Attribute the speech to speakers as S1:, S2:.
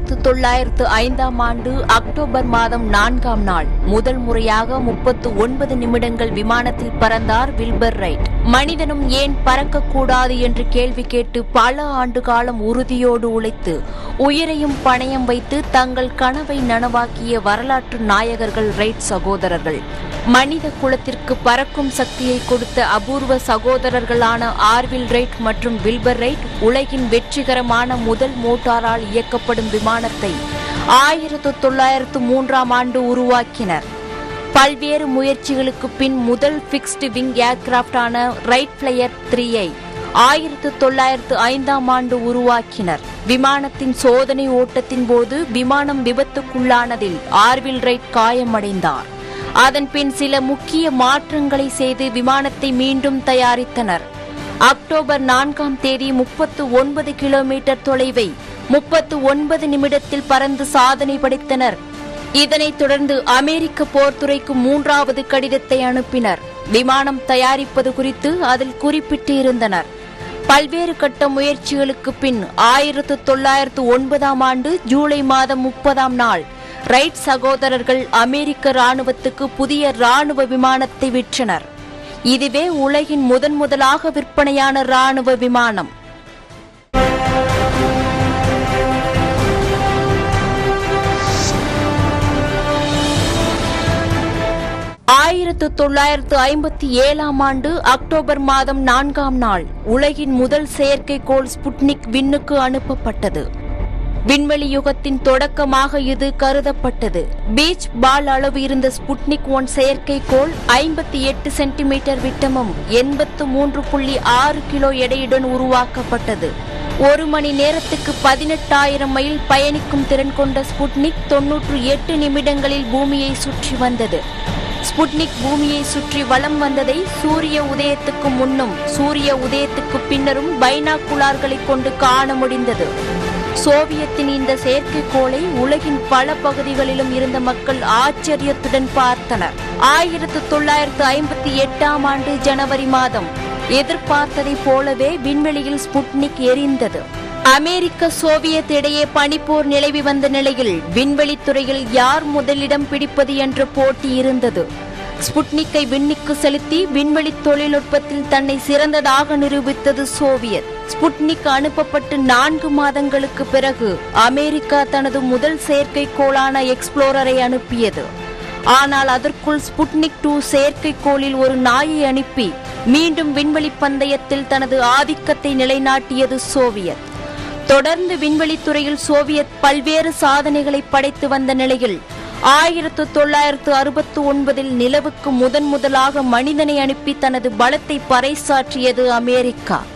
S1: ஆயிரத்து தொள்ளாயிரத்து ஐந்தாம் ஆண்டு அக்டோபர் மாதம் நான்காம் நாள் முதல் முறையாக முப்பத்து ஒன்பது நிமிடங்கள் விமானத்தில் பறந்தார் வில்பர் ரைட் மனிதனும் ஏன் பறக்கக்கூடாது என்று கேள்வி கேட்டு பல ஆண்டு காலம் உறுதியோடு உழைத்து உயிரையும் பணயம் வைத்து தங்கள் கனவை நனவாக்கிய வரலாற்று நாயகர்கள் ரைட் சகோதரர்கள் மனித குலத்திற்கு பறக்கும் சக்தியை கொடுத்த அபூர்வ சகோதரர்களான ஆர்வில் ரைட் மற்றும் வில்பர் ரைட் உலகின் வெற்றிகரமான முதல் மோட்டாரால் இயக்கப்படும் விமானத்தை ஆயிரத்து தொள்ளாயிரத்து மூன்றாம் ஆண்டு உருவாக்கினர் பல்வேறு முயற்சிகளுக்கு பின் முதல் பிக்ஸ்டு விங் ஏர்கிராப்டான ரைட் பிளையர் த்ரீயை ஆயிரத்து தொள்ளாயிரத்து ஐந்தாம் ஆண்டு உருவாக்கினர் விமானத்தின் சோதனை ஓட்டத்தின் போது விமானம் விபத்துக்குள்ளானதில் ஆர்வில் ரைட் காயமடைந்தார் அதன் பின் சில முக்கிய மாற்றங்களை செய்து விமானத்தை மீண்டும் தயாரித்தனர் அக்டோபர் நான்காம் தேதி முப்பத்து ஒன்பது கிலோமீட்டர் தொலைவை முப்பத்து ஒன்பது நிமிடத்தில் பறந்து சாதனை படைத்தனர் இதனைத் தொடர்ந்து அமெரிக்க போர்த்துறைக்கு மூன்றாவது கடிதத்தை அனுப்பினர் விமானம் தயாரிப்பது குறித்து அதில் குறிப்பிட்டு இருந்தனர் பல்வேறு கட்ட முயற்சிகளுக்கு பின் ஆயிரத்து தொள்ளாயிரத்து ஒன்பதாம் ஆண்டு ஜூலை மாதம் முப்பதாம் நாள் ரைட் சகோதரர்கள் அமெரிக்க ராணுவத்துக்கு புதிய ராணுவ விமானத்தை விற்றனர் இதுவே உலகின் முதன் முதலாக விற்பனையான ராணுவ விமானம் ஆயிரத்து தொள்ளாயிரத்து ஐம்பத்தி ஏழாம் ஆண்டு அக்டோபர் மாதம் நான்காம் நாள் உலகின் முதல் செயற்கைக்கோள் ஸ்புட்னிக் விண்ணுக்கு அனுப்பப்பட்டது விண்வெளி யுகத்தின் தொடக்கமாக இது கருதப்பட்டது பீச் பால் அளவு இருந்த ஸ்புட்னிக் ஒன் செயற்கைக்கோள் ஐம்பத்தி எட்டு சென்டிமீட்டர் விட்டமும் எண்பத்து மூன்று புள்ளி ஆறு கிலோ எடையுடன் உருவாக்கப்பட்டது ஒரு மணி நேரத்துக்கு பதினெட்டாயிரம் மைல் பயணிக்கும் திறன் கொண்ட ஸ்புட்னிக் தொன்னூற்று எட்டு நிமிடங்களில் பூமியை சுற்றி வந்தது ஸ்புட்னிக் பூமியை சுற்றி வலம் வந்ததை சூரிய உதயத்துக்கு முன்னும் சூரிய உதயத்துக்கு பின்னரும் பைனாகுலார்களை கொண்டு காண முடிந்தது சோவியத்தின் இந்த செயற்கைக்கோளை உலகின் பல பகுதிகளிலும் இருந்த மக்கள் ஆச்சரியத்துடன் பார்த்தனர் ஆயிரத்து தொள்ளாயிரத்து ஐம்பத்தி எட்டாம் ஆண்டு ஜனவரி மாதம் எதிர்பார்த்ததைப் போலவே விண்வெளியில் ஸ்புட்னிக் எரிந்தது அமெரிக்க சோவியத் இடையே பனிப்போர் நிலவி வந்த நிலையில் விண்வெளித் துறையில் யார் முதலிடம் பிடிப்பது என்ற போட்டி இருந்தது ஸ்புட்னிக்கை விண்ணுக்கு செலுத்தி விண்வெளி தொழில்நுட்பத்தில் தன்னை சிறந்ததாக நிரூபித்தது சோவியத் ஸ்புட்னிக் அனுப்பப்பட்டு நான்கு மாதங்களுக்கு பிறகு அமெரிக்கா தனது முதல் செயற்கைக்கோளான எக்ஸ்ப்ளோரரை அனுப்பியது ஆனால் அதற்குள் ஸ்புட்னிக் டூ செயற்கைக்கோளில் ஒரு நாயை அனுப்பி மீண்டும் விண்வெளி பந்தயத்தில் தனது ஆதிக்கத்தை நிலைநாட்டியது சோவியத் தொடர்ந்து விண்வெளித்துறையில் சோவியத் பல்வேறு சாதனைகளை படைத்து வந்த நிலையில் ஆயிரத்து தொள்ளாயிரத்து அறுபத்து ஒன்பதில் நிலவுக்கு முதன் முதலாக மனிதனை அனுப்பி தனது பலத்தை பறைசாற்றியது அமெரிக்கா